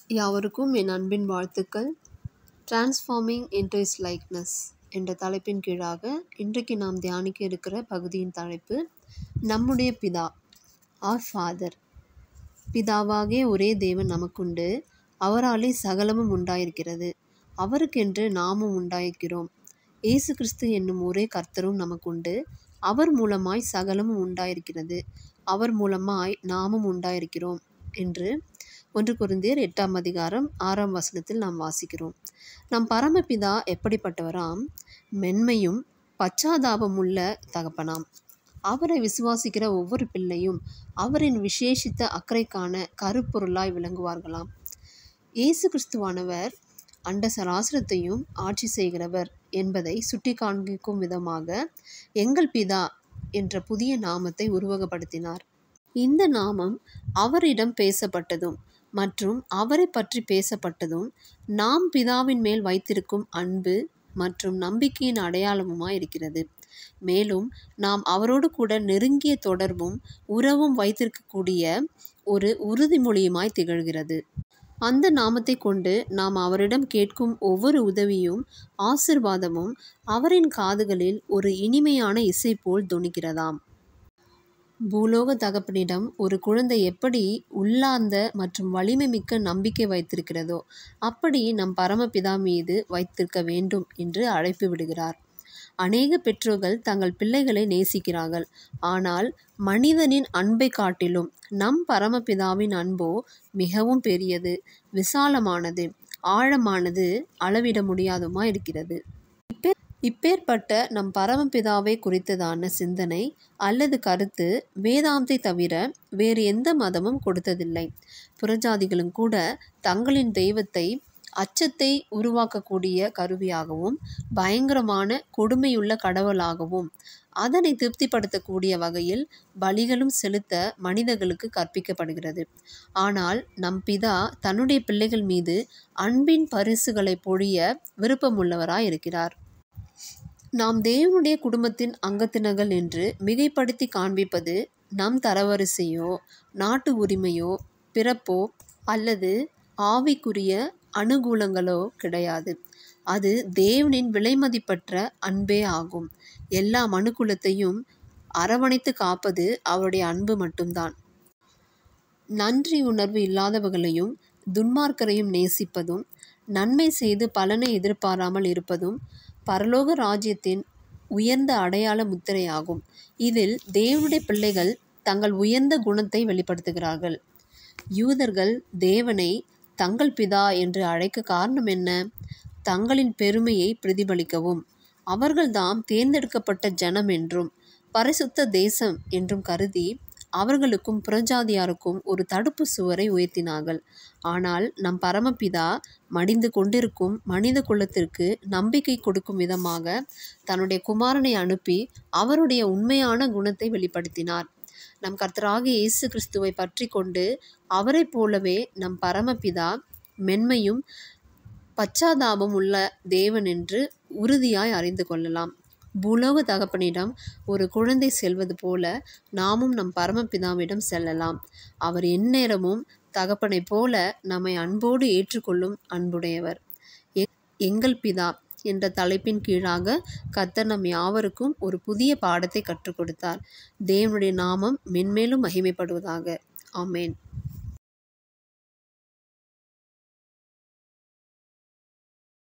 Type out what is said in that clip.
யாவருக்கும் என் அன்பின் வாழ்த்துக்கள் டிரான்ஸ்ஃபார்மிங் இன்டு இஸ் லைக்னஸ் என்ற தலைப்பின் கீழாக இன்றைக்கு நாம் தியானிக்க இருக்கிற பகுதியின் தலைப்பு நம்முடைய பிதா ஆர் ஃபாதர் பிதாவாகிய ஒரே தேவன் நமக்குண்டு அவராலே சகலமும் உண்டாயிருக்கிறது அவருக்கென்று நாமும் உண்டாயிருக்கிறோம் இயேசு கிறிஸ்து என்னும் ஒரே கர்த்தரும் நமக்குண்டு அவர் மூலமாய் சகலமும் உண்டாயிருக்கிறது அவர் மூலமாய் நாமும் உண்டாயிருக்கிறோம் என்று ஒன்று குருந்தியர் எட்டாம் அதிகாரம் ஆறாம் வசனத்தில் நாம் வாசிக்கிறோம் நம் பரமபிதா எப்படிப்பட்டவராம் மென்மையும் பச்சாதாபமுள்ள தகப்பனாம் அவரை விசுவாசிக்கிற ஒவ்வொரு பிள்ளையும் அவரின் விசேஷித்த அக்கறைக்கான கருப்பொருளாய் விளங்குவார்களாம் இயேசு கிறிஸ்துவானவர் அண்ட சராசரத்தையும் ஆட்சி செய்கிறவர் என்பதை சுட்டி காண்பிக்கும் விதமாக எங்கள் பிதா என்ற புதிய நாமத்தை உருவகப்படுத்தினார் இந்த நாமம் அவரிடம் பேசப்பட்டதும் மற்றும் அவரை பற்றி பேசப்பட்டதும் நாம் பிதாவின் மேல் வைத்திருக்கும் அன்பு மற்றும் நம்பிக்கையின் அடையாளமுமாய் இருக்கிறது மேலும் நாம் அவரோடு கூட நெருங்கிய தொடர்பும் உறவும் வைத்திருக்கக்கூடிய ஒரு உறுதிமொழியுமாய் திகழ்கிறது அந்த நாமத்தை கொண்டு நாம் அவரிடம் கேட்கும் ஒவ்வொரு உதவியும் ஆசிர்வாதமும் அவரின் காதுகளில் ஒரு இனிமையான இசை போல் தொனிக்கிறதாம் பூலோக தகப்பனிடம் ஒரு குழந்தை எப்படி உள்ளார்ந்த மற்றும் வலிமை மிக்க நம்பிக்கை வைத்திருக்கிறதோ அப்படி நம் பரமபிதா மீது வைத்திருக்க வேண்டும் என்று அழைப்பு விடுகிறார் அநேக பெற்றோர்கள் தங்கள் பிள்ளைகளை நேசிக்கிறார்கள் ஆனால் மனிதனின் அன்பை காட்டிலும் நம் பரமபிதாவின் அன்போ மிகவும் பெரியது விசாலமானது ஆழமானது அளவிட முடியாதுமா இருக்கிறது இப்பே இப்பேற்பட்ட நம் பரமபிதாவை குறித்ததான சிந்தனை அல்லது கருத்து வேதாந்தை தவிர வேறு எந்த மதமும் கொடுத்ததில்லை புறஜாதிகளும் கூட தங்களின் தெய்வத்தை அச்சத்தை உருவாக்கக்கூடிய கருவியாகவும் பயங்கரமான கொடுமையுள்ள கடவுளாகவும் அதனை திருப்திப்படுத்தக்கூடிய வகையில் பலிகளும் செலுத்த மனிதர்களுக்கு கற்பிக்கப்படுகிறது ஆனால் நம் பிதா தன்னுடைய பிள்ளைகள் மீது அன்பின் பரிசுகளை பொழிய விருப்பமுள்ளவராய் இருக்கிறார் நாம் தேவனுடைய குடும்பத்தின் அங்கத்தினர்கள் என்று மிகைப்படுத்தி காண்பிப்பது நம் தரவரிசையோ நாட்டு உரிமையோ பிறப்போ அல்லது ஆவிக்குரிய அனுகூலங்களோ கிடையாது அது தேவனின் விலைமதிப்பற்ற அன்பே ஆகும் எல்லா மனுக்குலத்தையும் அரவணைத்து காப்பது அவருடைய அன்பு மட்டும்தான் நன்றி உணர்வு இல்லாதவர்களையும் துன்மார்க்கரையும் நேசிப்பதும் நன்மை செய்து பலனை எதிர்பாராமல் இருப்பதும் பரலோக ராஜ்யத்தின் உயர்ந்த அடையாள முத்திரையாகும் இதில் தேவனுடைய பிள்ளைகள் தங்கள் உயர்ந்த குணத்தை வெளிப்படுத்துகிறார்கள் யூதர்கள் தேவனை தங்கள் பிதா என்று அழைக்க காரணம் என்ன தங்களின் பெருமையை பிரதிபலிக்கவும் அவர்கள்தாம் தேர்ந்தெடுக்கப்பட்ட ஜனம் என்றும் பரிசுத்த தேசம் என்றும் கருதி அவர்களுக்கும் புறஜாதியாருக்கும் ஒரு தடுப்பு சுவரை உயர்த்தினார்கள் ஆனால் நம் பரமபிதா மடிந்து கொண்டிருக்கும் மனித குலத்திற்கு நம்பிக்கை கொடுக்கும் விதமாக தன்னுடைய குமாரனை அனுப்பி அவருடைய உண்மையான குணத்தை வெளிப்படுத்தினார் நம் கர்த்தராகிய இயேசு கிறிஸ்துவை பற்றி கொண்டு அவரை போலவே நம் பரமபிதா மென்மையும் பச்சாதாபம் உள்ள தேவன் என்று உறுதியாய் அறிந்து கொள்ளலாம் பூலோக தகப்பனிடம் ஒரு குழந்தை செல்வது போல நாமும் நம் பரமபிதாவிடம் செல்லலாம் அவர் எந்நேரமும் தகப்பனைப் போல நம்மை அன்போடு ஏற்றுக்கொள்ளும் அன்புடையவர் எங்கள் பிதா என்ற தலைப்பின் கீழாக கத்தர் நம் யாவருக்கும் ஒரு புதிய பாடத்தை கற்றுக் கொடுத்தார் தேவனுடைய நாமம் மென்மேலும் மகிமைப்படுவதாக ஆமேன்